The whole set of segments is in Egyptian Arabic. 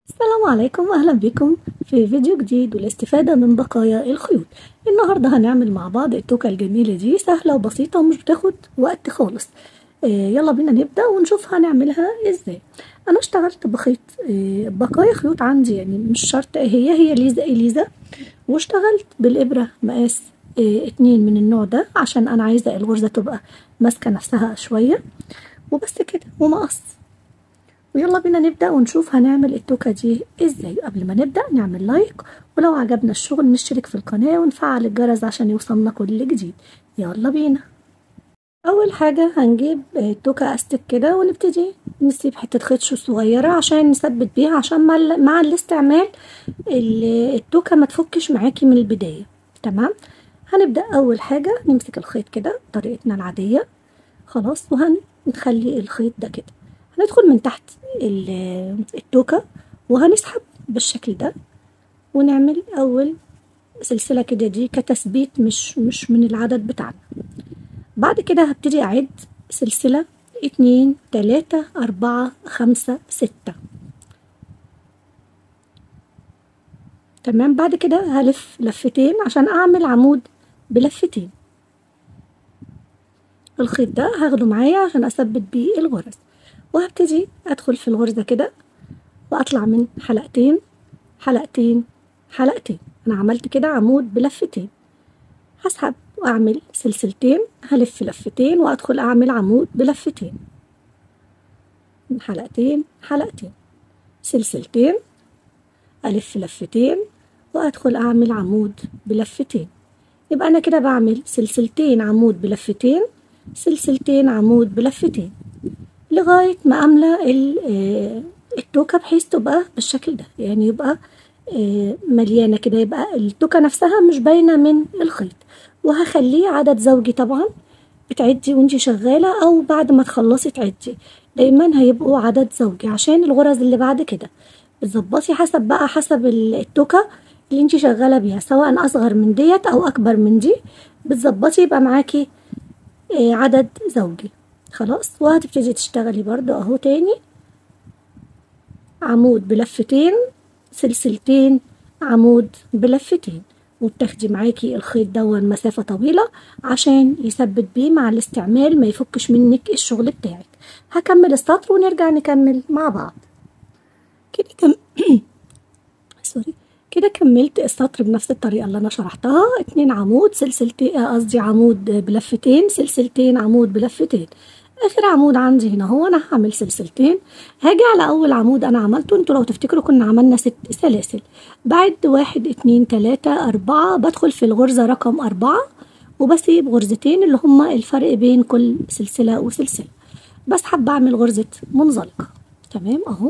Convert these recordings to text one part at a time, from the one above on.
السلام عليكم أهلا بكم في فيديو جديد والاستفادة من بقايا الخيوط النهاردة هنعمل مع بعض التوكة الجميلة دي سهلة وبسيطة ومش بتاخد وقت خالص آه يلا بينا نبدأ ونشوف هنعملها ازاي أنا اشتغلت بخيط آه بقايا خيوط عندي يعني مش شرط هي هي ليزة إليزا واشتغلت بالإبرة مقاس آه اتنين من النوع ده عشان أنا عايزة الغرزة تبقى ماسكة نفسها شوية وبس كده ومقص ويلا بينا نبدأ ونشوف هنعمل التوكة دي ازاي قبل ما نبدأ نعمل لايك ولو عجبنا الشغل نشترك في القناة ونفعل الجرس عشان يوصلنا كل جديد يلا بينا أول حاجة هنجيب التوكة أستك كده ونبتدي نسيب حتة خيط صغيرة عشان نثبت بيها عشان مع, مع الاستعمال التوكة ما تفكش معاكي من البداية تمام هنبدأ أول حاجة نمسك الخيط كده بطريقتنا العادية خلاص وهنخلي الخيط ده كده هندخل من تحت التوكة وهنسحب بالشكل ده ونعمل أول سلسلة كده دي كتثبيت مش مش من العدد بتاعنا بعد كده هبتدي أعد سلسلة اتنين تلاتة أربعة خمسة ستة تمام بعد كده هلف لفتين عشان أعمل عمود بلفتين الخيط ده هاخده معايا عشان أثبت بيه الغرز وهبتدي ادخل في الغرزة كده واطلع من حلقتين حلقتين حلقتين انا عملت كده عمود بلفتين هسحب واعمل سلسلتين هلف لفتين وادخل اعمل عمود بلفتين من حلقتين حلقتين سلسلتين الف لفتين وادخل اعمل عمود بلفتين يبقى انا كده بعمل سلسلتين عمود بلفتين سلسلتين عمود بلفتين لغاية ما أملى التوكة بحيث تبقى بالشكل ده يعني يبقى مليانة كده يبقى التوكة نفسها مش باينة من الخيط وهخليه عدد زوجي طبعا بتعدي وانتي شغالة أو بعد ما تخلصي تعدي دايما هيبقوا عدد زوجي عشان الغرز اللي بعد كده بتظبطي حسب بقى حسب التوكة اللي انتي شغالة بيها سواء أصغر من ديت أو أكبر من دي بتظبطي يبقى معاكي عدد زوجي خلاص وهتبتدي تشتغلي برضو اهو تاني عمود بلفتين سلسلتين عمود بلفتين وبتاخدي معاكي الخيط دون مسافة طويلة عشان يثبت بيه مع الاستعمال ما يفكش منك الشغل بتاعك هكمل السطر ونرجع نكمل مع بعض كده كم سوري كده كملت السطر بنفس الطريقة اللي أنا شرحتها اتنين عمود سلسلتين قصدي عمود بلفتين سلسلتين عمود بلفتين اخر عمود عندي هنا هو انا هعمل سلسلتين هاجي على اول عمود انا عملته انتوا لو تفتكروا كنا عملنا ست سلاسل بعد واحد اتنين تلاتة اربعة بدخل في الغرزة رقم اربعة وبسيب غرزتين اللي هما الفرق بين كل سلسلة وسلسلة بسحب بعمل غرزة منزلقة تمام اهو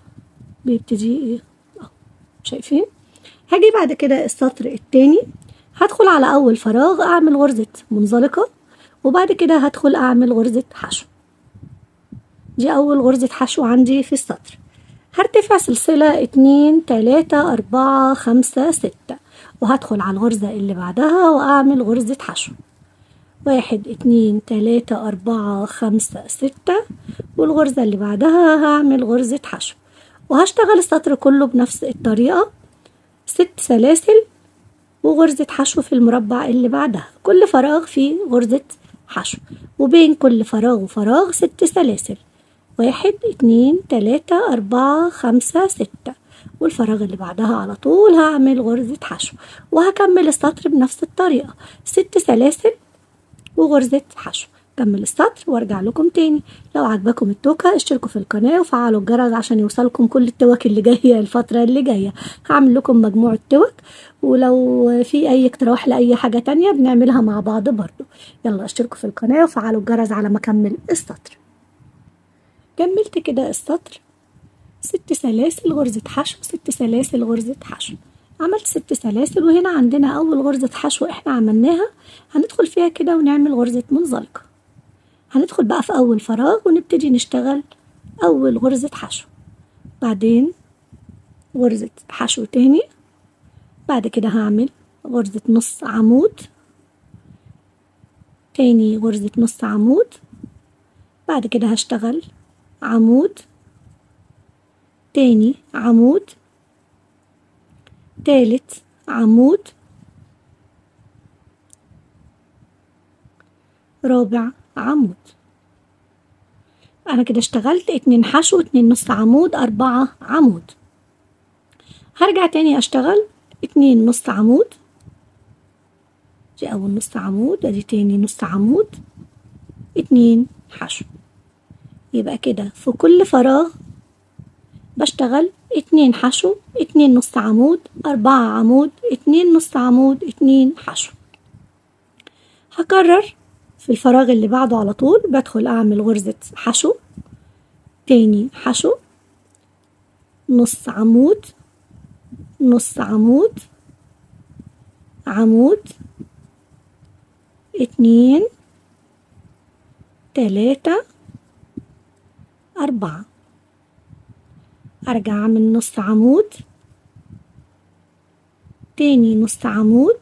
بيبتدي اهو شايفين هاجي بعد كده السطر التاني هدخل على اول فراغ اعمل غرزة منزلقة وبعد كده هدخل اعمل غرزة حشو دي اول غرزة حشو عندي في السطر هرتفع سلسلة اتنين تلاتة اربعة خمسة ستة وهدخل على الغرزة اللي بعدها واعمل غرزة حشو واحد اتنين تلاتة اربعة خمسة ستة والغرزة اللي بعدها هعمل غرزة حشو وهشتغل السطر كله بنفس الطريقة ست سلاسل وغرزة حشو في المربع اللي بعدها كل فراغ فيه غرزة حشو وبين كل فراغ وفراغ ست سلاسل واحد اتنين تلاتة أربعة خمسة ستة والفراغ اللي بعدها على طول هعمل غرزة حشو وهكمل السطر بنفس الطريقة ست سلاسل وغرزة حشو كمل السطر وارجع لكم تاني لو عجبكم التوكة اشتركوا في القناة وفعلوا الجرس عشان يوصلكم كل التوك اللي جاية الفترة اللي جاية هعمل لكم مجموعة توك ولو في اي اقتراح لاي حاجة تانية بنعملها مع بعض برضو يلا اشتركوا في القناة وفعلوا الجرس على ما اكمل السطر كملت كده السطر ست سلاسل غرزة حشو ست سلاسل غرزة حشو عملت ست سلاسل وهنا عندنا اول غرزة حشو احنا عملناها هندخل فيها كده ونعمل غرزة منزلقة هندخل بقى في أول فراغ ونبتدي نشتغل أول غرزة حشو بعدين غرزة حشو تاني بعد كده هعمل غرزة نص عمود تاني غرزة نص عمود بعد كده هشتغل عمود تاني عمود تالت عمود رابع عمود انا كده اشتغلت اتنين حشو اتنين نص عمود اربعة عمود هرجع تاني اشتغل اتنين نص عمود دي اول نص عمود ادي تاني نص عمود اتنين حشو يبقى كده في كل فراغ بشتغل اتنين حشو اتنين نص عمود اربعة عمود اتنين نص عمود اتنين حشو هكرر في الفراغ اللي بعده على طول بدخل اعمل غرزة حشو تاني حشو نص عمود نص عمود عمود اتنين تلاتة أربعة أرجع أعمل نص عمود تاني نص عمود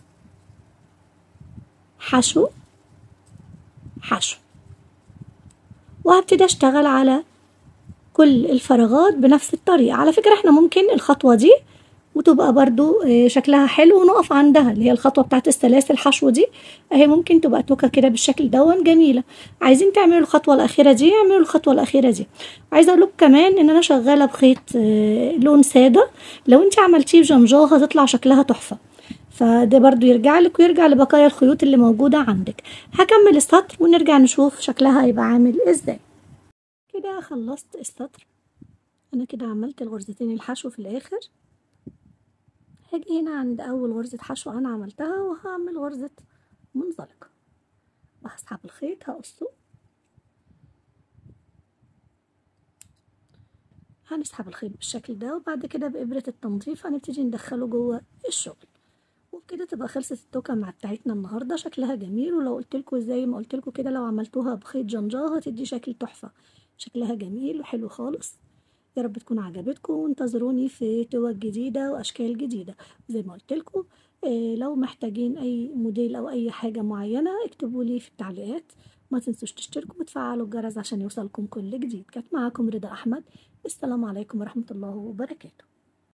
حشو حشو وهبتدي أشتغل على كل الفراغات بنفس الطريقة على فكرة احنا ممكن الخطوة دي وتبقى برضو آه، شكلها حلو ونقف عندها اللي هي الخطوة بتاعت السلاسل حشو دي اهي ممكن تبقى توكة كده بالشكل دون جميلة عايزين تعملوا الخطوة الأخيرة دي اعملوا الخطوة الأخيرة دي عايزة أقول لكم كمان إن أنا شغالة بخيط آه، لون سادة لو انت عملتيه بجمجاه هتطلع شكلها تحفة فده برضو يرجع لك ويرجع لبقايا الخيوط اللي موجودة عندك هكمل السطر ونرجع نشوف شكلها هيبقى عامل ازاي كده خلصت السطر انا كده عملت الغرزتين الحشو في الاخر هاجي هنا عند اول غرزة حشو انا عملتها وهعمل غرزة منزلقة وهسحب الخيط هقصه هنسحب الخيط بالشكل ده وبعد كده بإبرة التنظيف هنبتدي ندخله جوه الشغل وبكده تبقى خلصت التوكة مع بتاعتنا النهاردة شكلها جميل ولو قلتلكوا زي ما قلتلكوا كده لو عملتوها بخيط جنجاه هتدي شكل تحفة شكلها جميل وحلو خالص يا رب تكون عجبتكم وانتظروني في توك جديدة وأشكال جديدة زي ما قلتلكوا آه لو محتاجين أي موديل أو أي حاجة معينة اكتبوا لي في التعليقات ما تنسوش تشتركوا وتفعلوا الجرس عشان يوصلكم كل جديد كانت معاكم رضا أحمد السلام عليكم ورحمة الله وبركاته